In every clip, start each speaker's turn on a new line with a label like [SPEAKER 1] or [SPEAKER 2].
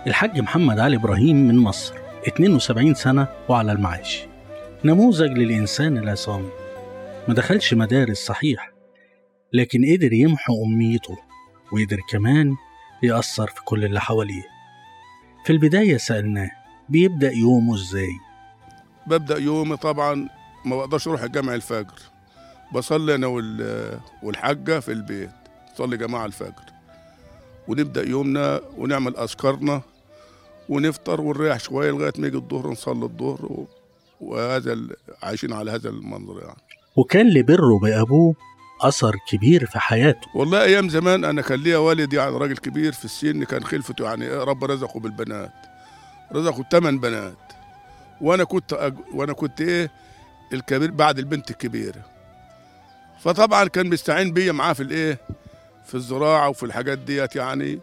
[SPEAKER 1] الحاج محمد علي إبراهيم من مصر 72 سنة وعلى المعاش نموذج للإنسان العصامي ما دخلش مدارس صحيح لكن قدر يمحو أمنيته وقدر كمان يأثر في كل اللي حواليه في البداية سألناه بيبدأ يومه إزاي
[SPEAKER 2] ببدأ يومي طبعا ما بقدرش أروح الجامع الفجر بصلي أنا وال- والحاجة في البيت نصلي جماعة الفجر ونبدأ يومنا ونعمل أذكارنا ونفطر ونريح شوية لغاية ما يجي الظهر نصلي الظهر و... وهذا ال... عايشين على هذا المنظر يعني
[SPEAKER 1] وكان لبره بأبوه أثر كبير في حياته
[SPEAKER 2] والله ايام زمان انا كان ليا والد يعني راجل كبير في السن كان خلفته يعني إيه رب رزقه بالبنات رزقه ثمان بنات وانا كنت أج... وانا كنت ايه الكبير بعد البنت الكبيره فطبعا كان بيستعين بيا معاه في الايه في الزراعه وفي الحاجات ديت يعني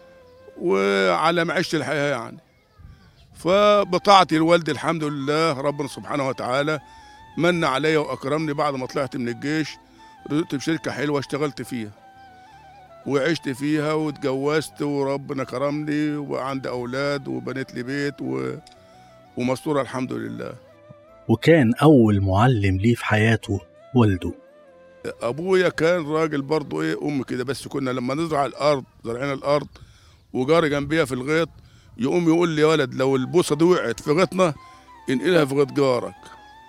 [SPEAKER 2] وعلى معيشه الحياه يعني فبطاعتي لوالدي الحمد لله ربنا سبحانه وتعالى من عليا واكرمني بعد ما طلعت من الجيش رزقت بشركة حلوة اشتغلت فيها وعشت فيها واتجوزت وربنا كرمني وعندي أولاد وبنيت لي بيت و... ومستورة الحمد لله
[SPEAKER 1] وكان أول معلم ليه في حياته والده
[SPEAKER 2] أبويا كان راجل برضه إيه أم كده بس كنا لما نزرع الأرض زرعنا الأرض وجاري جنبيها في الغيط يقوم يقول لي يا ولد لو البوصة دي وقعت في غيطنا انقلها في غيط جارك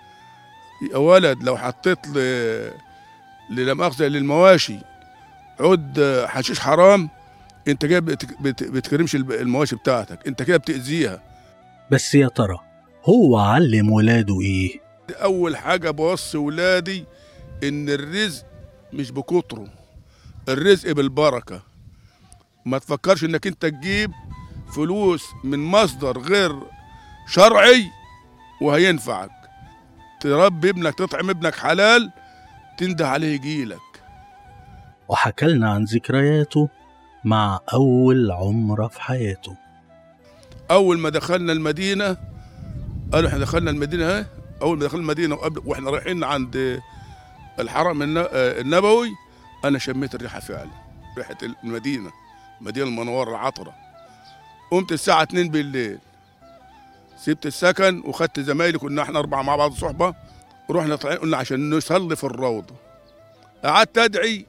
[SPEAKER 2] يا ولد لو حطيت لي لا مؤاخذة للمواشي عود حشيش حرام انت كده بت- بت- بتكرمش الب- المواشي بتاعتك انت كده بتأذيها
[SPEAKER 1] بس يا ترى هو علم ولاده إيه؟
[SPEAKER 2] اول حاجة بوصي ولادي ان الرزق مش بكتره الرزق بالبركة ما تفكرش انك انت تجيب فلوس من مصدر غير شرعي وهينفعك تربي ابنك تطعم ابنك حلال تنده عليه يجيلك
[SPEAKER 1] وحكى لنا عن ذكرياته مع أول عمرة في حياته
[SPEAKER 2] اول ما دخلنا المدينه قالوا احنا دخلنا المدينه اهي اول ما دخلنا المدينه وقبل واحنا رايحين عند الحرم الن- آه، النبوي انا شميت الريحه فعلا ريحه المدينه المدينه المنوره العطره قمت الساعه 2 بالليل سبت السكن وخدت زمايلي كنا احنا اربعه مع بعض صحبه ورحنا طالعين قلنا عشان نصلي في الروضه قعدت ادعي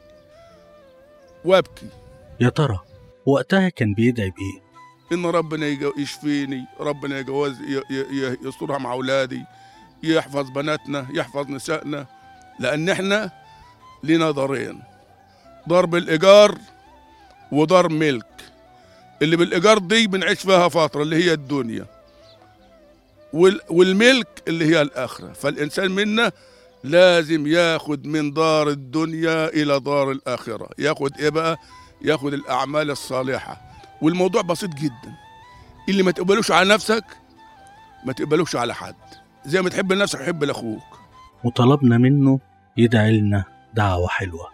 [SPEAKER 2] وابكي
[SPEAKER 1] يا ترى وقتها كان بيدعي بإيه؟
[SPEAKER 2] ان ربنا يجو- يشفيني ربنا يجوز ي- ي- ي- يسترها مع اولادي يحفظ بناتنا يحفظ نسائنا لان احنا لنا دارين دار بالايجار ودار ملك اللي بالايجار دي بنعيش فيها فتره اللي هي الدنيا وال- والملك اللي هي الاخره فالانسان منا لازم ياخد من دار الدنيا الى دار الاخره ياخد ايه بقى ياخد الاعمال الصالحه والموضوع بسيط جدا اللي ما تقبلوش على نفسك ما تقبلوش على حد زي ما تحب لنفسك حب لاخوك
[SPEAKER 1] وطلبنا منه يدعي لنا دعوة حلوة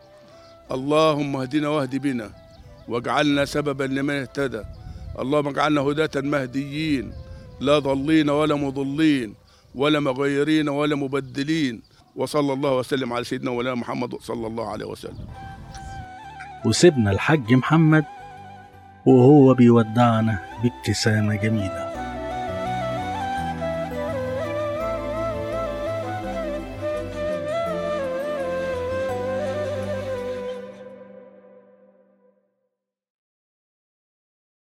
[SPEAKER 2] اللهم اهدنا واهد بنا واجعلنا سببا لمن اهتدى اللهم اجعلنا هداة مهديين لا ضالين ولا مضلين ولا مغيرين ولا مبدلين وصلى الله وسلم على سيدنا ولا محمد صلى الله عليه وسلم
[SPEAKER 1] وسيبنا الحاج محمد وهو بيودعنا بابتسامة جميلة